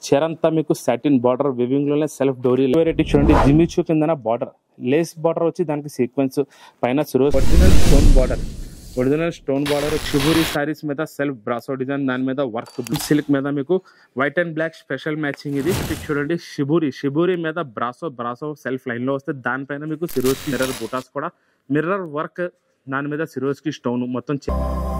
చీర అంతా మీకు సాటిన్ బార్డర్ వివింగ్ లోనే సెల్ఫ్ డోరీ వెరైటీ చూడండి జిమిచూ కిందన బార్డర్ లేస్ బార్డర్ వచ్చి దానికి సీక్వెన్స్ పైన సురోజ్ original stone border original stone border shibori saris మీద సెల్ఫ్ బ్రాసో డిజైన్ దాని మీద వర్క్ సిల్క్ మీద మీకు white and black special matching ఇది ఇది చూడండి షిబూరి షిబూరి మీద బ్రాసో బ్రాసో సెల్ఫ్ లైన్ లో వస్తే దానిపైన మీకు సిరోజ్ మిర్రర్ బూటాస్ కూడా మిర్రర్ వర్క్ దాని మీద సిరోజ్ కి స్టోన్ మొత్తం చే-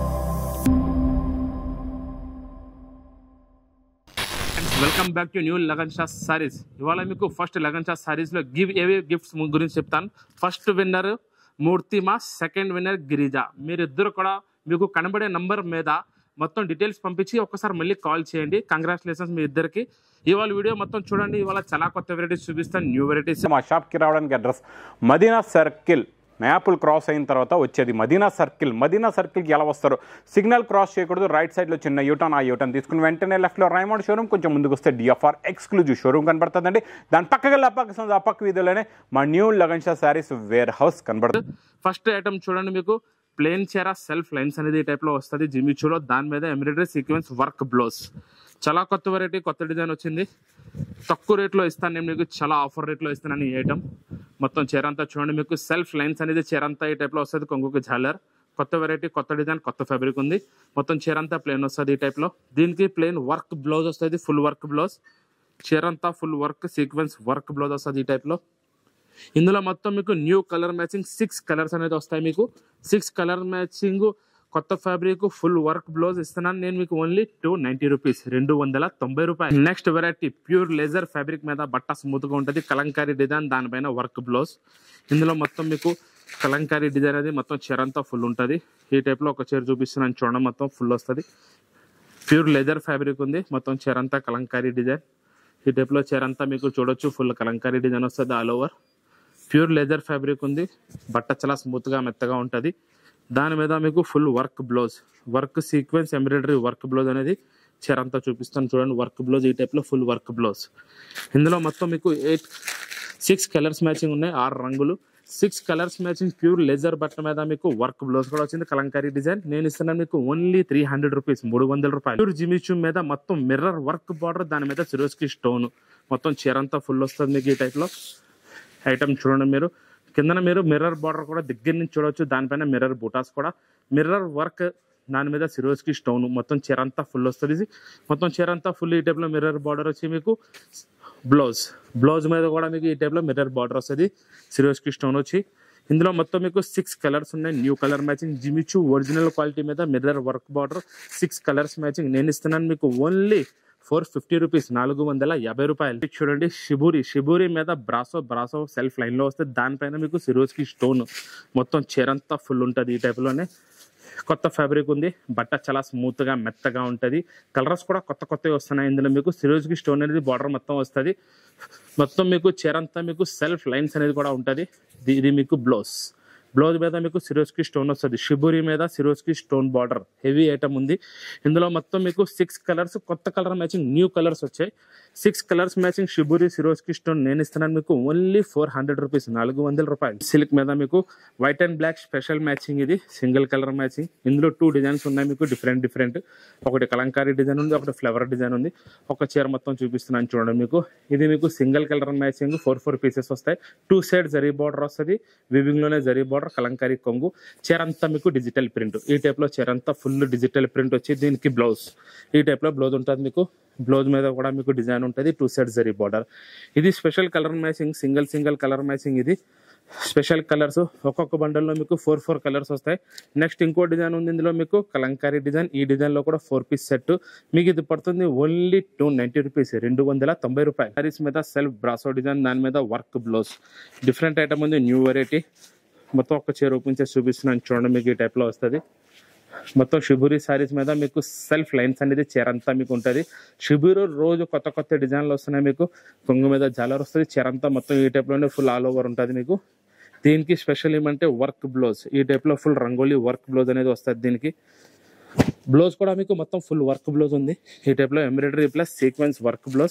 welcome back to new Lagan Shah saris ఇవాళ మీకు ఫస్ట్ లగన్ షా సారీస్ లో గివ్ ఏవే గిఫ్ట్స్ గురించి చెప్తాను ఫస్ట్ విన్నర్ మూర్తిమా సెకండ్ విన్నర్ గిరిజ మీరిద్దరు కూడా మీకు కనబడే నంబర్ మీద మొత్తం డీటెయిల్స్ పంపించి ఒక్కసారి మళ్ళీ కాల్ చేయండి కంగ్రాచులేషన్స్ మీ ఇద్దరికి ఇవాళ వీడియో మొత్తం చూడండి ఇవాళ చాలా కొత్త వెరైటీస్ చూపిస్తాను న్యూ వెరైటీస్ మా షాప్కి రావడానికి address Madina circle maple cross అయిన తర్వాత వచ్చేది మదీనా సర్కిల్ మదీనా సర్కిల్కి ఎలా వస్తారు సిగ్నల్ క్రాస్ చేయకూడదు రైట్ సైడ్లో చిన్న యూటర్న్ ఆ యూటర్న్ తీసుకుని వెంటనే లెఫ్ట్లో రైమౌండ్ షోరూమ్ కొంచెం ముందుకు వస్తే డిఎఫ్ఆర్ ఎక్స్క్లూజివ్ షోరూమ్ కనబడుతుందండి దాని పక్కకి వెళ్ళి ఆ పక్క ఆ పక్క వీధిలోనే మా new Lagan Shah saris warehouse కనబడుతుంది ఫస్ట్ ఐటమ్ చూడండి మీకు ప్లేన్ చీర సెల్ఫ్ లైన్స్ అనేది ఈ టైప్ లో వస్తుంది జిమిచూలో దాని మీద ఎంబ్రాయిడరీ సీక్వెన్స్ వర్క్ బ్లౌజ్ చాలా కొత్త వెరైటీ కొత్త డిజైన్ వచ్చింది తక్కువ రేట్లో ఇస్తాను నేను మీకు చాలా ఆఫర్ రేట్లో ఇస్తాను ఈ ఐటమ్ మొత్తం చీర అంతా చూడండి మీకు సెల్ఫ్ లైన్స్ అనేది చీర అంతా ఈ టైప్ లో వస్తుంది కొంగుకి జాలర్ కొత్త వెరైటీ కొత్త డిజైన్ కొత్త ఫ్యాబ్రిక్ ఉంది మొత్తం చీర అంతా ప్లేన్ వస్తుంది ఈ టైప్ లో దీనికి ప్లేన్ వర్క్ బ్లౌజ్ వస్తుంది ఫుల్ వర్క్ బ్లౌజ్ చీర అంతా full work sequence work blouse వస్తుంది ఈ టైప్ లో ఇందులో మొత్తం మీకు new colour matching six colours అనేది వస్తాయి మీకు సిక్స్ కలర్ మ్యాచింగ్ కొత్త ఫ్యాబ్రిక్ ఫుల్ వర్క్ బ్లౌజ్ ఇస్తున్నాను నేను మీకు ఓన్లీ టూ నైన్టీ రూపీస్ రెండు వందల తొంభై రూపాయలు next variety pure laser fabric మీద బట్ట స్మూత్ గా ఉంటుంది కలంకారీ డిజైన్ దానిపైన వర్క్ బ్లౌజ్ ఇందులో మొత్తం మీకు కలంకారీ డిజైన్ అది మొత్తం చీర అంతా ఫుల్ ఉంటుంది ఈ టైప్ లో ఒక చీర చూపిస్తున్నాను చూడండి మొత్తం ఫుల్ వస్తుంది ప్యూర్ లెదర్ ఫ్యాబ్రిక్ ఉంది మొత్తం చీర అంతా కలంకారీ డిజైన్ ఈ టైప్ లో చీర అంతా మీకు చూడొచ్చు ఫుల్ కలంకారీ డిజైన్ వస్తుంది all over pure leather fabric ఉంది బట్ట చాలా స్మూత్ గా మెత్తగా ఉంటుంది దాని మీద మీకు full work blouse work sequence embroidery work blouse అనేది చీర అంతా చూపిస్తాను చూడండి వర్క్ బ్లౌజ్ ఈ టైప్ లో ఫుల్ వర్క్ బ్లౌజ్ ఇందులో మొత్తం మీకు ఎయిట్ సిక్స్ కలర్స్ మ్యాచింగ్ ఉన్నాయి ఆరు రంగులు six colours matching pure laser బట్ట మీద మీకు వర్క్ బ్లౌజ్ కూడా వచ్చింది కలంకారీ డిజైన్ నేను ఇస్తున్నాను మీకు ఓన్లీ త్రీ హండ్రెడ్ రూపీస్ మూడు వందల రూపాయలు ప్యూర్ జిమిచూ మీద మొత్తం మిర్రర్ వర్క్ బార్డర్ దాని మీద సిరోస్కి స్టోన్ మొత్తం చీర అంతా ఫుల్ వస్తుంది మీకు ఈ టైప్ లో ఐటమ్ చూడండి మీరు కిందన మీరు మిర్రర్ బార్డర్ కూడా దగ్గర నుంచి చూడొచ్చు దానిపైన మిర్రర్ బూటాస్ కూడా మిర్రర్ వర్క్ దాని మీద సిరోస్కి స్టోన్ మొత్తం చీర అంతా ఫుల్ వస్తుంది ఇది. మొత్తం చీర అంతా ఫుల్ ఈ టైప్లో మిర్రర్ బార్డర్ వచ్చి మీకు బ్లౌజ్ బ్లౌజ్ మీద కూడా మీకు ఈ టైప్లో మిర్రర్ బార్డర్ వస్తుంది సిరోస్కి స్టోన్ వచ్చి ఇందులో మొత్తం మీకు సిక్స్ కలర్స్ ఉన్నాయి new colour matching Jimmy Choo original quality మీద mirror work border six colours matching నేను ఇస్తున్నాను మీకు ఓన్లీ ఫోర్ ఫిఫ్టీ రూపీస్ నాలుగు వందల యాభై రూపాయలు ఇది చూడండి షిబూరి షిబూరి మీద బ్రాసో బ్రాసో సెల్ఫ్ లైన్ లో వస్తే దానిపైన మీకు సిరోజ్ కి స్టోన్ మొత్తం చీరంతా ఫుల్ ఉంటుంది ఈ టైప్ లోనే కొత్త ఫ్యాబ్రిక్ ఉంది బట్ట చాలా స్మూత్ గా మెత్తగా ఉంటది కలర్స్ కూడా కొత్త కొత్తవి వస్తున్నాయి ఇందులో మీకు సిరోజ్ కి స్టోన్ అనేది బార్డర్ మొత్తం వస్తుంది మొత్తం మీకు చీరంతా మీకు సెల్ఫ్ లైన్స్ అనేది కూడా ఉంటది ఇది- ఇది మీకు బ్లౌజ్ బ్లౌజ్ మీద మీకు సిరోస్కి స్టోన్ వస్తుంది షిబూరి మీద Swarovski stone border heavy item ఉంది ఇందులో మొత్తం మీకు సిక్స్ కలర్స్ కొత్త కలర్ మ్యాచింగ్ న్యూ కలర్స్ వచ్చాయి six colours matching shibori Swarovski stone నేను ఇస్తున్నాను మీకు ఓన్లీ ఫోర్ హండ్రెడ్ రూపీస్ నాలుగు వందల రూపాయలు సిల్క్ మీద మీకు white and black special matching ఇది సింగిల్ కలర్ మ్యాచింగ్ ఇందులో టూ డిజైన్స్ ఉన్నాయి మీకు డిఫరెంట్ డిఫరెంట్ ఒకటి కలంకారీ డిజైన్ ఉంది ఒకటి ఫ్లవర్ డిజైన్ ఉంది ఒక చీర మొత్తం చూపిస్తున్నాను చూడండి మీకు ఇది మీకు single colour matching four four pieces వస్తాయి టూ సైడ్ జరీ బార్డర్ వస్తుంది వివింగ్ లోనే జరీ బార్డర్ కలంకారీ కొంగు చీర అంతా మీకు డిజిటల్ ప్రింట్ ఈ టైప్ లో చీర అంతా ఫుల్ డిజిటల్ ప్రింట్ వచ్చి దీనికి బ్లౌజ్ ఈ టైప్ లో బ్లౌజ్ ఉంటుంది మీకు బ్లౌజ్ మీద కూడా మీకు డిజైన్ ఉంటుంది టూ సైడ్ జరీ బార్డర్ ఇది special colour matching single single colour matching ఇది స్పెషల్ కలర్స్ ఒక్కొక్క బండల్లో మీకు ఫోర్ ఫోర్ కలర్స్ వస్తాయి నెక్స్ట్ ఇంకో డిజైన్ ఉంది ఇందులో మీకు కలంకారీ డిజైన్ ఈ డిజైన్ లో కూడా ఫోర్ పీస్ సెట్ మీకు ఇది పడుతుంది ఓన్లీ టూ నైన్టీ రూపీస్ రెండు వందల తొంభై రూపాయలు సారీస్ మీద సెల్ఫ్ బ్రాసో డిజైన్ దాని మీద వర్క్ బ్లౌజ్ డిఫరెంట్ ఐటమ్ ఉంది న్యూ వెరైటీ మొత్తం ఒక చీర ఓపెన్ చేసి చూపిస్తున్నాను చూడండి మీకు ఈ టైప్ లో వస్తుంది మొత్తం షిబూరి సారీస్ మీద మీకు సెల్ఫ్ లైన్స్ అనేది చీర అంతా మీకు ఉంటుంది షిబూరు రోజు కొత్త కొత్త డిజైన్లు వస్తున్నాయి మీకు కొంగు మీద జాలర్ వస్తుంది చీర అంతా మొత్తం ఈ టైప్ లోనే ఫుల్ ఆల్ ఓవర్ ఉంటుంది మీకు దీనికి స్పెషల్ ఏమంటే వర్క్ బ్లౌజ్ ఈ టైప్ లో ఫుల్ రంగోలీ వర్క్ బ్లౌజ్ అనేది వస్తుంది దీనికి బ్లౌజ్ కూడా మీకు మొత్తం ఫుల్ వర్క్ బ్లౌజ్ ఉంది ఈ టైప్ లో embroidery plus sequence work blouse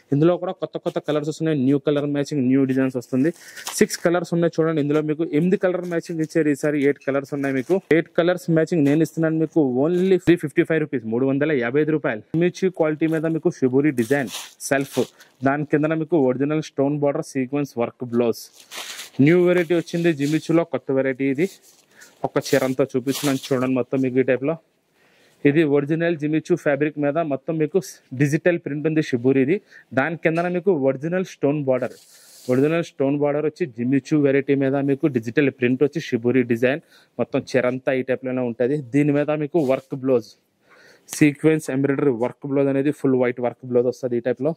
ఇందులో కూడా కొత్త కొత్త కలర్స్ వస్తున్నాయి new colour matching new designs వస్తుంది సిక్స్ కలర్స్ ఉన్నాయి చూడండి ఇందులో మీకు ఎనిమిది కలర్ మ్యాచింగ్ ఇచ్చారు ఈసారి ఎయిట్ కలర్స్ ఉన్నాయి మీకు ఎయిట్ కలర్స్ మ్యాచింగ్ నేను ఇస్తున్నాను మీకు only three fifty five rupees మూడు వందల యాభై ఐదు రూపాయలు మిర్చి క్వాలిటీ మీద మీకు షిబూరి డిజైన్ సెల్ఫ్ దాని కింద మీకు original stone border sequence work blouse new variety వచ్చింది జిమిచ్చులో కొత్త వెరైటీ ఇది ఒక చీర అంతా చూపిస్తున్నాను చూడండి మొత్తం మీకు ఈ టైప్లో ఇది ఒరిజినల్ జిమిచు ఫ్యాబ్రిక్ మీద మొత్తం మీకు డిజిటల్ ప్రింట్ ఉంది షిబూరి ఇది దాని కింద మీకు original stone border original stone border వచ్చి జిమిచు వెరైటీ మీద మీకు డిజిటల్ ప్రింట్ వచ్చి షిబూరి డిజైన్ మొత్తం చిరంతా ఈ టైప్లోనే ఉంటుంది దీని మీద మీకు work blouse sequence embroidery work blouse అనేది ఫుల్ వైట్ వర్క్ బ్లౌజ్ వస్తుంది ఈ టైప్లో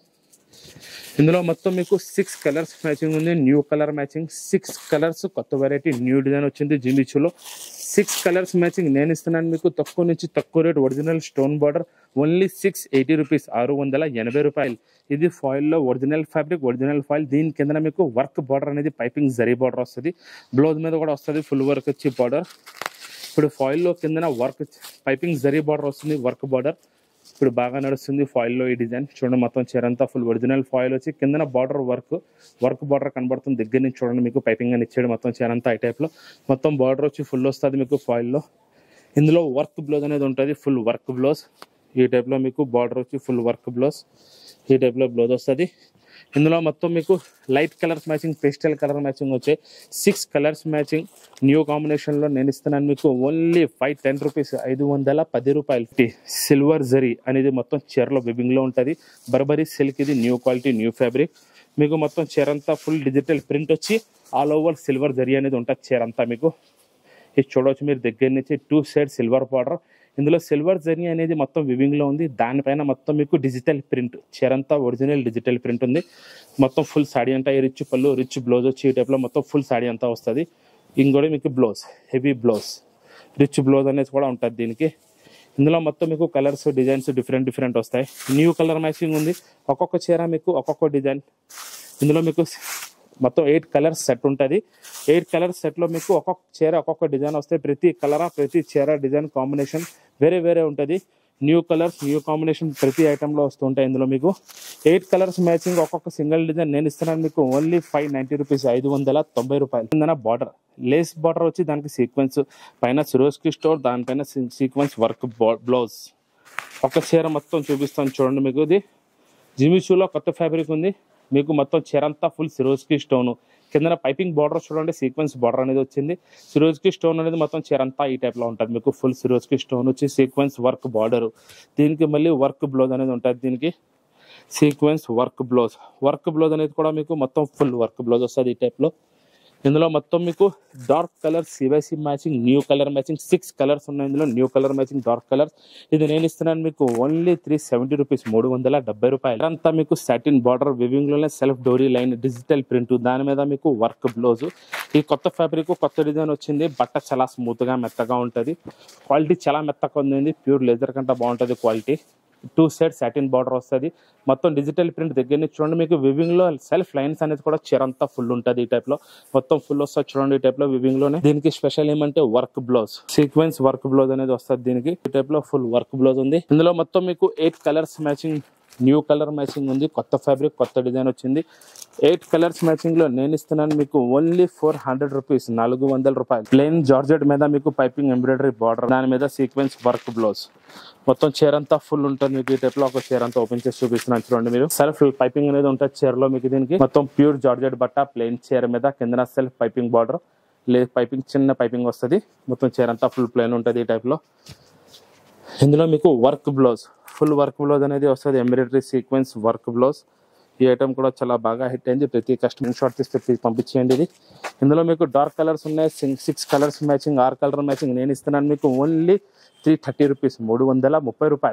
ఇందులో మొత్తం మీకు సిక్స్ కలర్స్ మ్యాచింగ్ ఉంది new colour matching six colours కొత్త వెరైటీ న్యూ డిజైన్ వచ్చింది జిమిచులో సిక్స్ కలర్స్ మ్యాచింగ్ నేను ఇస్తున్నాను మీకు తక్కువ నుంచి తక్కువ rate original stone border only six eighty rupees ఆరు వందల ఎనభై రూపాయలు ఇది ఫాయిల్లో ఒరిజినల్ ఫ్యాబ్రిక్ ఒరిజినల్ ఫాయిల్ దీని కింద మీకు వర్క్ బార్డర్ అనేది పైపింగ్ జరీ బార్డర్ వస్తుంది బ్లౌజ్ మీద కూడా వస్తుంది ఫుల్ వర్క్ వచ్చి బార్డర్ ఇప్పుడు ఫాయిల్లో కిందన వర్క్ పైపింగ్ జరీ బార్డర్ వస్తుంది వర్క్ బార్డర్ ఇప్పుడు బాగా నడుస్తుంది ఫాయిల్లో ఈ డిజైన్ చూడండి మొత్తం చీరంతా ఫుల్ ఒరిజినల్ ఫాయిల్ వచ్చి కిందన బార్డర్ వర్క్ వర్క్ బార్డర్ కనబడుతుంది దగ్గర నుంచి చూడండి మీకు పైపింగ్ అని ఇచ్చాడు మొత్తం చీరంతా ఈ టైప్లో మొత్తం బార్డర్ వచ్చి ఫుల్ వస్తుంది మీకు ఫాయిల్లో ఇందులో వర్క్ బ్లౌజ్ అనేది ఉంటుంది ఫుల్ వర్క్ బ్లౌజ్ ఈ టైప్లో మీకు బార్డర్ వచ్చి ఫుల్ వర్క్ బ్లౌజ్ ఈ టైప్లో బ్లౌజ్ వస్తుంది ఇందులో మొత్తం మీకు light colours matching pastel colour matching వచ్చాయి సిక్స్ కలర్స్ మ్యాచింగ్ న్యూ కాంబినేషన్లో నేను ఇస్తున్నాను మీకు ఓన్లీ ఫైవ్ టెన్ రూపీస్ ఐదు వందల పది రూపాయలు సిల్వర్ జరీ అనేది మొత్తం చీరలో బిబింగ్లో ఉంటుంది బర్బరీ సిల్క్ ఇది న్యూ క్వాలిటీ న్యూ ఫ్యాబ్రిక్ మీకు మొత్తం చీర అంతా ఫుల్ డిజిటల్ ప్రింట్ వచ్చి ఆల్ ఓవర్ సిల్వర్ జరీ అనేది ఉంటుంది చీర అంతా మీకు ఇది చూడవచ్చు మీరు దగ్గర నుంచి టూ సైడ్ సిల్వర్ బార్డర్ ఇందులో సిల్వర్ జర్నీ అనేది మొత్తం వివింగ్ లో ఉంది దానిపైన మొత్తం మీకు డిజిటల్ ప్రింట్ చీరంతా ఒరిజినల్ డిజిటల్ ప్రింట్ ఉంది మొత్తం ఫుల్ సాడీ అంతా ఈ రిచ్ పళ్ళు రిచ్ బ్లౌజ్ వచ్చి ఈ టైప్ లో మొత్తం ఫుల్ సాడీ అంతా వస్తుంది ఇంకోటి మీకు blouse heavy blouse rich blouse అనేది కూడా ఉంటుంది దీనికి ఇందులో మొత్తం మీకు కలర్స్ డిజైన్స్ డిఫరెంట్ డిఫరెంట్ వస్తాయి న్యూ కలర్ మ్యాచింగ్ ఉంది ఒక్కొక్క చీర మీకు ఒక్కొక్క డిజైన్ ఇందులో మీకు మొత్తం ఎయిట్ కలర్స్ సెట్ ఉంటుంది ఎయిట్ కలర్స్ సెట్లో మీకు ఒక్కొక్క చీర ఒక్కొక్క డిజైన్ వస్తాయి ప్రతి కలర్ ప్రతి చీర డిజైన్ కాంబినేషన్ వేరే వేరే ఉంటుంది న్యూ కలర్స్ న్యూ కాంబినేషన్ ప్రతి ఐటెంలో వస్తుంటాయి ఇందులో మీకు ఎయిట్ కలర్స్ మ్యాచింగ్ ఒక్కొక్క సింగిల్ డిజైన్ నేను ఇస్తున్నాను మీకు ఓన్లీ ఫైవ్ నైంటీ రూపీస్ ఐదు వందల తొంభై రూపాయలు కిందన బార్డర్ లేస్ బార్డర్ వచ్చి దానికి సీక్వెన్స్ పైన సిరోస్కి స్టోర్ దానిపైన సీక్వెన్స్ వర్క్ బ్లౌజ్ ఒక చీర మొత్తం చూపిస్తాను చూడండి మీకు ఇది జిమిషూలో కొత్త ఫ్యాబ్రిక్ ఉంది మీకు మొత్తం చీర అంతా ఫుల్ సిరోజ్కి స్టోన్ కింద పైపింగ్ బార్డర్ చూడండి సీక్వెన్స్ బార్డర్ అనేది వచ్చింది సిరోజ్కి స్టోన్ అనేది మొత్తం చీర అంతా ఈ టైప్ లో ఉంటుంది మీకు ఫుల్ సిరోజ్కి స్టోన్ వచ్చి సీక్వెన్స్ వర్క్ బార్డర్ దీనికి మళ్ళీ వర్క్ బ్లౌజ్ అనేది ఉంటుంది దీనికి sequence work blouse work blouse అనేది కూడా మీకు మొత్తం ఫుల్ వర్క్ బ్లౌజ్ వస్తుంది ఈ టైప్ లో ఇందులో మొత్తం మీకు dark colour CYC matching new colour matching six colours ఉన్నాయి ఇందులో new colour matching dark colour ఇది నేను ఇస్తున్నాను మీకు ఓన్లీ త్రీ సెవెంటీ రూపీస్ మూడు వందల డెబ్బై రూపాయలు అంతా మీకు సాటిన్ బార్డర్ వివింగ్ లోనే సెల్ఫ్ డోరీ లైన్ డిజిటల్ ప్రింట్ దాని మీద మీకు వర్క్ బ్లౌజ్ ఈ కొత్త ఫ్యాబ్రిక్ కొత్త డిజైన్ వచ్చింది బట్ట చాలా స్మూత్ గా మెత్తగా ఉంటది క్వాలిటీ చాలా మెత్తగా ఉంది ప్యూర్ లెదర్ కంటే బాగుంటది quality two side satin border వస్తుంది మొత్తం డిజిటల్ ప్రింట్ దగ్గర నుంచి చూడండి మీకు వివింగ్ లో సెల్ఫ్ లైన్స్ అనేది కూడా చీరంతా ఫుల్ ఉంటుంది ఈ టైప్ లో మొత్తం ఫుల్ వస్తుంది చూడండి ఈ టైప్ లో వివింగ్ లోనే దీనికి స్పెషల్ ఏమంటే work blouse sequence work blouse అనేది వస్తుంది దీనికి ఈ టైప్ లో ఫుల్ వర్క్ బ్లౌజ్ ఉంది ఇందులో మొత్తం మీకు eight colours matching new colour matching ఉంది కొత్త ఫ్యాబ్రిక్ కొత్త డిజైన్ వచ్చింది ఎయిట్ కలర్స్ మ్యాచింగ్ లో నేను ఇస్తున్నాను మీకు ఓన్లీ ఫోర్ హండ్రెడ్ రూపీస్ నాలుగు వందల రూపాయలు ప్లెయిన్ జార్జెట్ మీద మీకు పైపింగ్ ఎంబ్రాయిడరీ బార్డర్ దాని మీద సీక్వెన్స్ వర్క్ బ్లౌజ్ మొత్తం చీర అంతా ఫుల్ ఉంటుంది మీకు ఈ టైప్ లో ఒక చీర అంతా ఓపెన్ చేసి చూపిస్తున్నాను చూడండి మీరు సెల్ఫ్ పైపింగ్ అనేది ఉంటుంది చీర లో మీకు దీనికి మొత్తం ప్యూర్ జార్జెట్ బట్ట ప్లెయిన్ చీర మీద కింద సెల్ఫ్ పైపింగ్ బార్డర్ లేదు పైపింగ్ చిన్న పైపింగ్ వస్తుంది మొత్తం చీర అంతా ఫుల్ ప్లెయిన్ ఉంటుంది ఈ టైప్ లో ఇందులో మీకు work blouse full work blouse అనేది వస్తుంది ఎంబ్రాయిడరీ సీక్వెన్స్ వర్క్ బ్లౌజ్ ఈ ఐటమ్ కూడా చాలా బాగా హిట్ అయింది ప్రతి కస్టమర్ షార్ట్ తీసి పెట్టి పంపించేయండి ఇది ఇందులో మీకు డార్క్ కలర్స్ ఉన్నాయి సిక్స్ కలర్స్ మ్యాచింగ్ ఆర్ కలర్ మ్యాచింగ్ నేను ఇస్తున్నాను మీకు ఓన్లీ త్రీ థర్టీ రూపీస్ మూడు వందల ముప్పై రూపాయలు